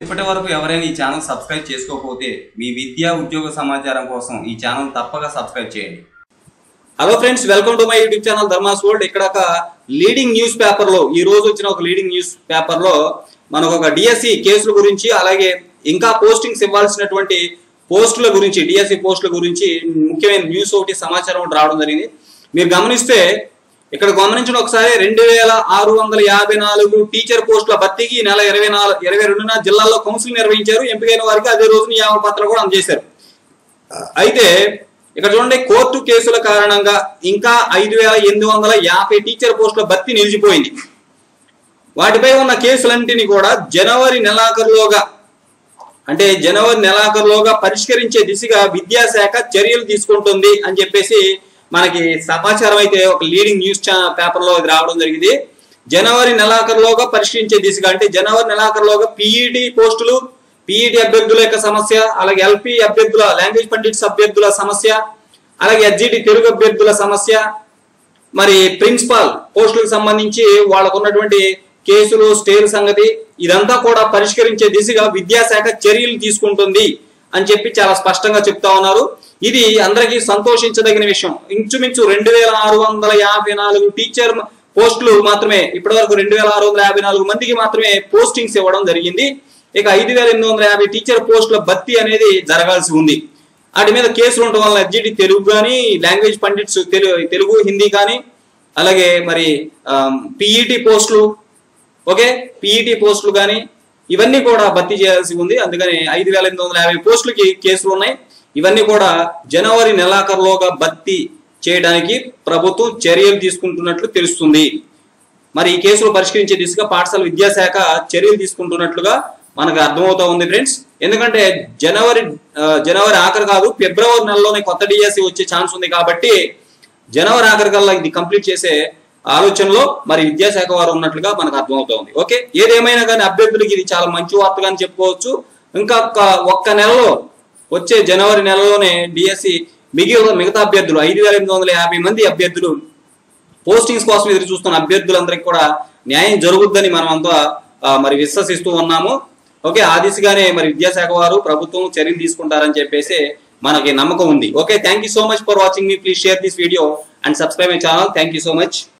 ఇప్పటి వరకు ఎవరైనా ఈ ఛానల్ సబ్స్క్రైబ్ చేసుకోకపోతే మీ విద్యా ఉద్యోగ సమాచారం కోసం ఈ ఛానల్ తప్పక సబ్స్క్రైబ్ చేయండి hello friends welcome to my YouTube channel Dharma's world ఇక్కడ ఒక లీడింగ్ న్యూస్ పేపర్ లో ఈ రోజు వచ్చిన ఒక లీడింగ్ న్యూస్ పేపర్ లో మనకు ఒక డిఎస్సి కేసుల గురించి అలాగే ఇంకా పోస్టింగ్స్ ఇవ్వాల్సినటువంటి పోస్టుల గురించి డిఎస్సి పోస్టుల గురించి ముఖ్యమైన న్యూస్ ఒకటి సమాచారం ఒకటి రావడం జరిగింది మీరు గమనిస్తే ఇక్కడ గమనించిన ఒకసారి రెండు వేల ఆరు వందల యాభై నాలుగు టీచర్ పోస్టుల భర్తీకి ఈ నెల ఇరవై నాలుగు ఇరవై రెండున జిల్లాల్లో కౌన్సిలింగ్ నిర్వహించారు ఎంపికైన వారికి అదే రోజు నియామక పత్రాలు కూడా అందజేశారు అయితే ఇక్కడ చూడండి కోర్టు కేసుల కారణంగా ఇంకా ఐదు వేల ఎనిమిది వందల యాభై టీచర్ పోస్టుల భర్తీ నిలిచిపోయింది వాటిపై ఉన్న కేసులన్నింటినీ కూడా జనవరి నెలాఖరులోగా అంటే జనవరి నెలాఖరులోగా పరిష్కరించే దిశగా విద్యాశాఖ చర్యలు తీసుకుంటుంది అని చెప్పేసి మనకి సమాచారం అయితే ఒక లీడింగ్ న్యూస్ పేపర్ లో ఇది రావడం జరిగింది జనవరి నెలాఖరులోగా పరిష్కరించే దిశగా అంటే జనవరి నెలాఖరులోగా పీఈటీ పోస్టులు పీఈటీ అభ్యర్థుల యొక్క సమస్య అలాగే ఎల్పి అభ్యర్థుల లాంగ్వేజ్ పండిట్స్ అభ్యర్థుల సమస్య అలాగే ఎస్జిటి తెలుగు అభ్యర్థుల సమస్య మరి ప్రిన్సిపాల్ పోస్టులకు సంబంధించి వాళ్ళకు ఉన్నటువంటి కేసులు స్టేల్ సంగతి ఇదంతా కూడా పరిష్కరించే దిశగా విద్యాశాఖ చర్యలు తీసుకుంటుంది అని చెప్పి చాలా స్పష్టంగా చెప్తా ఉన్నారు ఇది అందరికీ సంతోషించదగిన విషయం ఇంచుమించు రెండు వేల ఆరు వందల యాభై నాలుగు టీచర్ పోస్టులు మాత్రమే ఇప్పటివరకు రెండు వేల ఆరు వందల యాభై నాలుగు మందికి మాత్రమే పోస్టింగ్స్ ఇవ్వడం జరిగింది ఇక ఐదు వేల ఎనిమిది వందల యాభై టీచర్ పోస్టుల భర్తీ అనేది జరగాల్సి ఉంది వాటి మీద కేసులు ఉండటం వల్ల ఎస్జిటి తెలుగు కానీ లాంగ్వేజ్ పండిట్స్ తెలుగు తెలుగు హిందీ కానీ అలాగే మరి పిఈటి పోస్టులు ఓకే పిఈటి పోస్టులు కానీ ఇవన్నీ కూడా భర్తీ చేయాల్సి ఉంది అందుకని ఐదు వేల ఎనిమిది వందల యాభై పోస్టులకి కేసులు ఉన్నాయి ఇవన్నీ కూడా జనవరి నెలాఖరులోగా భర్తీ చేయడానికి ప్రభుత్వం చర్యలు తీసుకుంటున్నట్లు తెలుస్తుంది మరి ఈ కేసులు పరిష్కరించే దిశగా పాఠశాల విద్యాశాఖ చర్యలు తీసుకుంటున్నట్లుగా మనకు అర్థమవుతా ఉంది ఫ్రెండ్స్ ఎందుకంటే జనవరి ఆ, జనవరి ఆఖరు కాదు ఫిబ్రవరి నెలలోనే కొత్త డిఎస్సి వచ్చే ఛాన్స్ ఉంది కాబట్టి జనవరి ఆఖరి కల్లా ఇది కంప్లీట్ చేసే ఆలోచనలో మరి విద్యాశాఖ వారు ఉన్నట్లుగా మనకు అర్థమవుతా ఉంది ఓకే ఏదేమైనా కానీ అభ్యర్థులకి ఇది చాలా మంచి వార్తగా అని చెప్పుకోవచ్చు ఇంకా ఒక్క ఒక్క నెలలో వచ్చే జనవరి నెలలోనే డిఎస్సి మిగిలిన మిగతా అభ్యర్థులు ఐదు వేల ఎనిమిది వందల యాభై మంది అభ్యర్థులు పోస్టింగ్స్ కోసం ఎదురు చూస్తున్న అభ్యర్థులందరికీ కూడా న్యాయం జరుగుద్దని మనం అంతా ఆ, మరి విశ్వసిస్తూ ఉన్నాము ఓకే ఆ దిశగానే మరి విద్యాశాఖ వారు ప్రభుత్వం చర్యలు తీసుకుంటారని చెప్పేసి మనకి నమ్మకం ఉంది okay thank you so much for watching మీ please share this video and subscribe my channel thank you so much